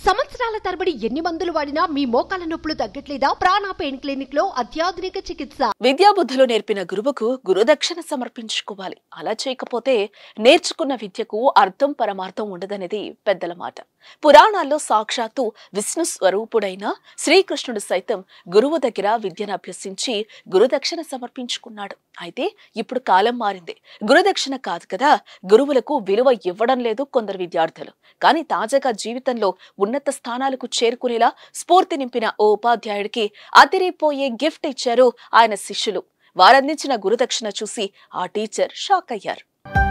సంవత్సరాల తరబడి ఎన్ని మందులు వాడినా మీ మోకాల నొప్పులు తగ్గట్లేదా ప్రాణ పెయిన్ క్లినిక్ లో అత్యాధునిక చికిత్స విద్యాబుద్ధులు నేర్పిన గురువుకు గురుదక్షిణ సమర్పించుకోవాలి అలా చేయకపోతే నేర్చుకున్న విద్యకు అర్థం పరమార్థం ఉండదనేది పెద్దల మాట పురాణాల్లో సాక్షాత్తు విష్ణు స్వరూపుడైన శ్రీకృష్ణుడు సైతం గురువు దగ్గర విద్యను అభ్యసించి గురుదక్షిణ సమర్పించుకున్నాడు అయితే ఇప్పుడు కాలం మారింది గురుదక్షిణ కాదు కదా గురువులకు విలువ ఇవ్వడం లేదు కొందరు విద్యార్థులు కానీ తాజాగా జీవితంలో ఉన్నత స్థానాలకు చేరుకునేలా స్ఫూర్తి నింపిన ఓ ఉపాధ్యాయుడికి అదిరిపోయే గిఫ్ట్ ఇచ్చారు ఆయన శిష్యులు వారందించిన గురుదక్షిణ చూసి ఆ టీచర్ షాక్ అయ్యారు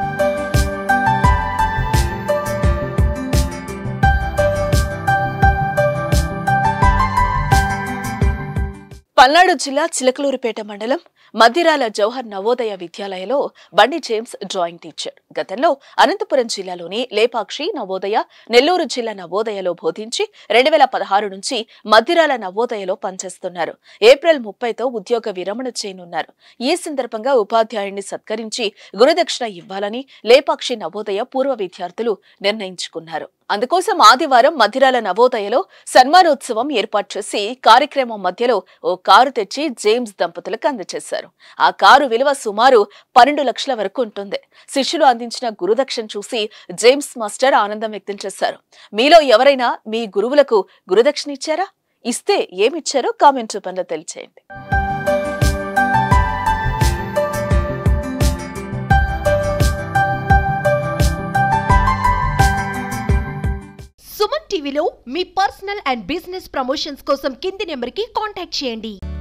పల్నాడు జిల్లా చిలకలూరిపేట మండలం మద్దిరాల జవహర్ నవోదయ విద్యాలయలో బండి జేమ్స్ డ్రాయింగ్ టీచర్ గతంలో అనంతపురం జిల్లాలోని లేపాక్షి నవోదయ నెల్లూరు జిల్లా నవోదయలో బోధించి రెండు వేల పదహారు నుంచి మద్దిరాల నవోదయలో పనిచేస్తున్నారు ఏప్రిల్ ముప్పైతో ఉద్యోగ విరమణ చేయనున్నారు ఈ సందర్భంగా ఉపాధ్యాయుడిని సత్కరించి గురుదక్షిణ ఇవ్వాలని లేపాక్షి నవోదయ పూర్వ విద్యార్థులు నిర్ణయించుకున్నారు అందుకోసం ఆదివారం మధిరాల నవోదయలో సన్మానోత్సవం ఏర్పాటు చేసి కార్యక్రమం మధ్యలో ఓ కారు తెచ్చి జేమ్స్ దంపతులకు అందజేశారు ఆ కారు విలువ సుమారు పన్నెండు లక్షల వరకు ఉంటుంది శిష్యులు అందించిన గురుదక్షిణ చూసి జేమ్స్ మాస్టర్ ఆనందం వ్యక్తం చేశారు మీలో ఎవరైనా మీ గురువులకు గురుదక్షిణ ఇచ్చారా ఇస్తే ఏమిచ్చారో కామెంట్ రూపంలో తెలియచేయండి సుమన్ టీవీలో మీ పర్సనల్ అండ్ బిజినెస్ ప్రమోషన్స్ కోసం కింది నెంబర్ కి కాంటాక్ట్ చేయండి